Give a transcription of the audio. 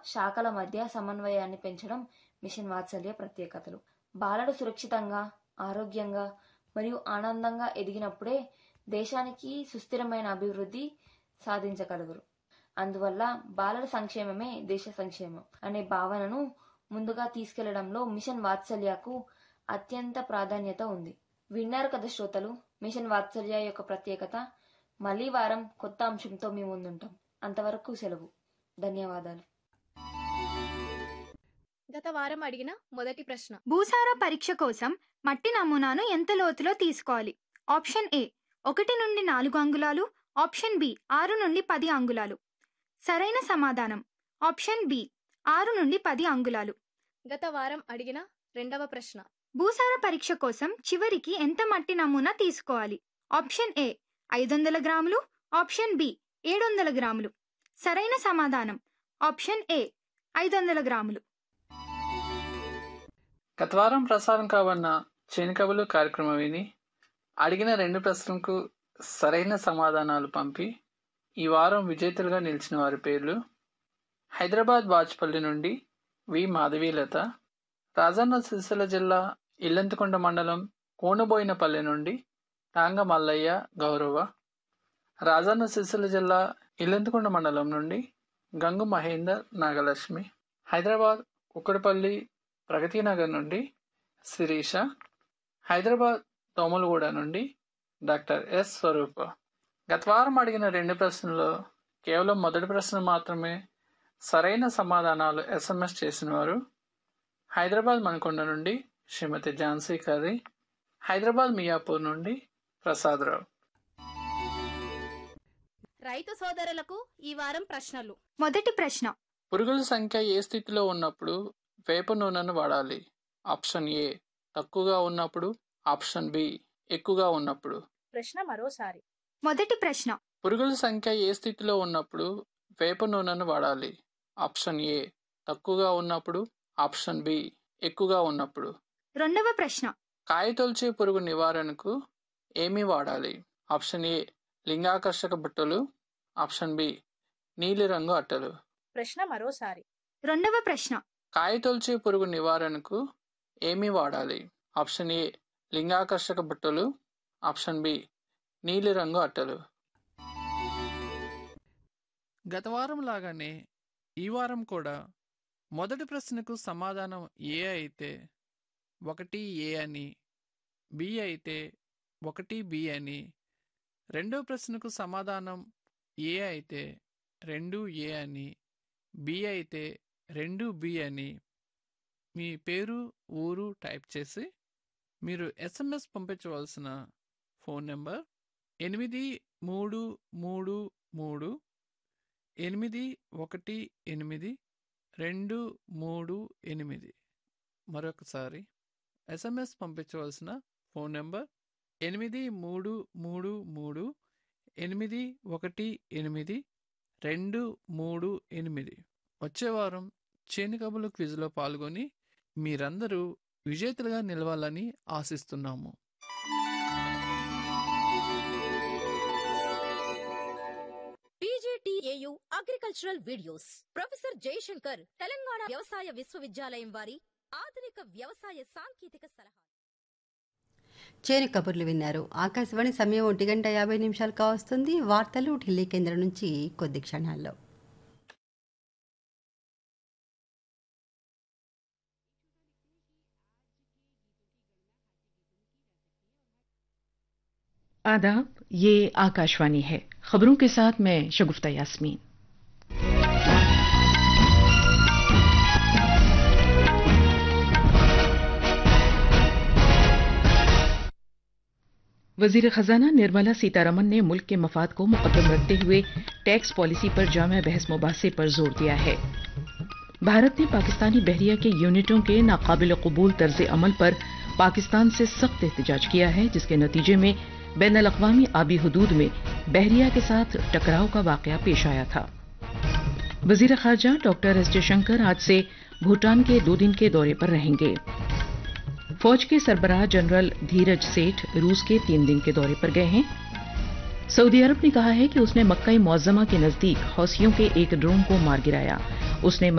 శాఖల మధ్య సమన్వయాన్ని పెంచడం మిషన్ వాత్సల్య ప్రత్యేకతలు బాలలు సురక్షితంగా ఆరోగ్యంగా మరియు ఆనందంగా ఎదిగినప్పుడే దేశానికి సుస్థిరమైన అభివృద్ధి సాధించగలుగురు అందువల్ల బాలల సంక్షేమమే దేశ సంక్షేమం అనే భావనను ముందుగా తీసుకెళ్లడంలో మిషన్ వాత్సల్యకు అత్యంత ప్రాధాన్యత ఉంది విన్నారు కదా శ్రోతలు మిషన్ వాత్సల్య యొక్క ప్రత్యేకత మళ్ళీ వారం కొత్త అంశంతో మీ ముందుంటాం అంతవరకు సెలవు ధన్యవాదాలు గత వారం అడిగిన మొదటి ప్రశ్న భూసార పరీక్ష కోసం మట్టి నమూనాను ఎంత లోతులో తీసుకోవాలి ఆప్షన్ ఏ ఒకటి నుండి నాలుగు అంగుళాలు ఆప్షన్ బి ఆరు నుండి పది అంగుళాలు సరైన సమాధానం ఆప్షన్ బి ఆరు నుండి పది అంగుళాలు గత వారం అడిగిన రెండవ ప్రశ్న భూసార పరీక్ష కోసం చివరికి ఎంత మట్టి నమూనా తీసుకోవాలి ఆప్షన్ ఏ ఐదు వందల గ్రాములు ఆప్షన్ బి ఏడు వందల గ్రాములు సరైన సమాధానం ఆప్షన్ ఏ ఐదు వందల గ్రాములు గత వారం ప్రసారం కావన్న చేనికబులు కార్యక్రమం విని అడిగిన రెండు ప్రశ్నలకు సరైన సమాధానాలు పంపి ఈ వారం విజేతలుగా నిలిచిన వారి పేర్లు హైదరాబాద్ బాజ్పల్లి నుండి వి మాధవీలత రాజన్న సిరిసిల్ల జిల్లా ఇల్లంతకొండ మండలం కోనబోయినపల్లె నుండి టాంగ మల్లయ్య గౌరవ రాజన్న సిరిసిల్ల జిల్లా ఇల్లంతకొండ మండలం నుండి గంగు మహేందర్ నాగలక్ష్మి హైదరాబాద్ కుక్కడపల్లి ప్రగతి నగర్ నుండి శిరీష హైదరాబాద్ దోమలగూడ నుండి డాక్టర్ ఎస్ స్వరూప గత వారం అడిగిన రెండు ప్రశ్నల్లో కేవలం మొదటి ప్రశ్న మాత్రమే సరైన సమాధానాలు ఎస్ఎంఎస్ చేసిన వారు హైదరాబాద్ మనకొండ నుండి శ్రీమతి ఝాన్సీ కర్రీ హైదరాబాద్ మియాపూర్ నుండి ప్రసాదరావు రైతు సోదరులకు ఈ వారం ప్రశ్నలు మొదటి ప్రశ్న పురుగుల సంఖ్య ఏ స్థితిలో ఉన్నప్పుడు వేప నూనెను వాడాలి ఆప్షన్ ఏ తక్కువగా ఉన్నప్పుడు ఆప్షన్ బి ఎక్కువగా ఉన్నప్పుడు ప్రశ్న మరోసారి మొదటి ప్రశ్న పురుగుల సంఖ్య ఏ స్థితిలో ఉన్నప్పుడు వేప నూనెను వాడాలి ఆప్షన్ ఏ తక్కువగా ఉన్నప్పుడు ఆప్షన్ బి ఎక్కువగా ఉన్నప్పుడు రెండవ ప్రశ్న కాయ తొలిచే పురుగు నివారణకు ఏమి వాడాలి ఆప్షన్ ఏ లింగాకర్షక బుట్టలు ఆప్షన్ బి నీలిరంగు అట్టలు ప్రశ్న మరోసారి రెండవ ప్రశ్న కాయ తొలిచే పురుగు నివారణకు ఏమి వాడాలి ఆప్షన్ ఏ లింగాకర్షక బుట్టలు ఆప్షన్ బి నీలిరంగు అట్టలు గత వారం లాగానే ఈ వారం కూడా మొదటి ప్రశ్నకు సమాధానం ఏ అయితే ఒకటి ఏ అని బి అయితే ఒకటి బి అని రెండో ప్రశ్నకు సమాధానం ఏ అయితే రెండు ఏ అని బి అయితే రెండు బి అని మీ పేరు ఊరు టైప్ చేసి మీరు ఎస్ఎంఎస్ పంపించవలసిన ఫోన్ నెంబర్ ఎనిమిది మూడు మూడు మూడు ఎనిమిది ఒకటి ఎనిమిది రెండు మూడు ఎనిమిది మరొకసారి ఎస్ఎంఎస్ పంపించవలసిన ఫోన్ నెంబర్ ఎనిమిది మూడు మూడు మూడు ఎనిమిది ఒకటి ఎనిమిది రెండు మూడు ఎనిమిది వచ్చే వారం చేనికబులు క్విజ్లో పాల్గొని మీరందరూ విజేతలుగా నిలవాలని ఆశిస్తున్నాము PGTAU agricultural videos professor Jayashankar Telangana వ్యవసాయ విశ్వవిద్యాలయం వారి ఆధునిక వ్యవసాయ సాంకేతిక సలహా చేను కబుర్లు విన్నారు ఆకాశవాణి సమయం ఒంటి గంట యాభై నిమిషాలు కావస్తుంది వార్తలు ఢిల్లీ కేంద్రం నుంచి కొద్ది క్షణాల్లో आदाब ये आकाशवाणी है खबरों के साथ मैं शगुफ्ता यास्मीन वजीर खजाना निर्मला सीतारमन ने मुल्क के मफाद को मुकदम रखते हुए टैक्स पॉलिसी पर जाम बहस मुबासे पर जोर दिया है भारत ने पाकिस्तानी बहरिया के यूनिटों के नाकाबिल कबूल तर्ज अमल पर पाकिस्तान से सख्त एहतजाज किया है जिसके नतीजे में बैन अवी आबी हदूद में बहरिया के साथ टकराव का वाकया पेश आया था वजीर खारजा डॉक्टर एस जयशंकर आज से भूटान के दो दिन के दौरे पर रहेंगे फौज के सरबराह जनरल धीरज सेठ रूस के तीन दिन के दौरे पर गए हैं सऊदी अरब ने कहा है कि उसने मक्का मुआजमा के नजदीक हौसियों के एक ड्रोन को मार गिराया उसने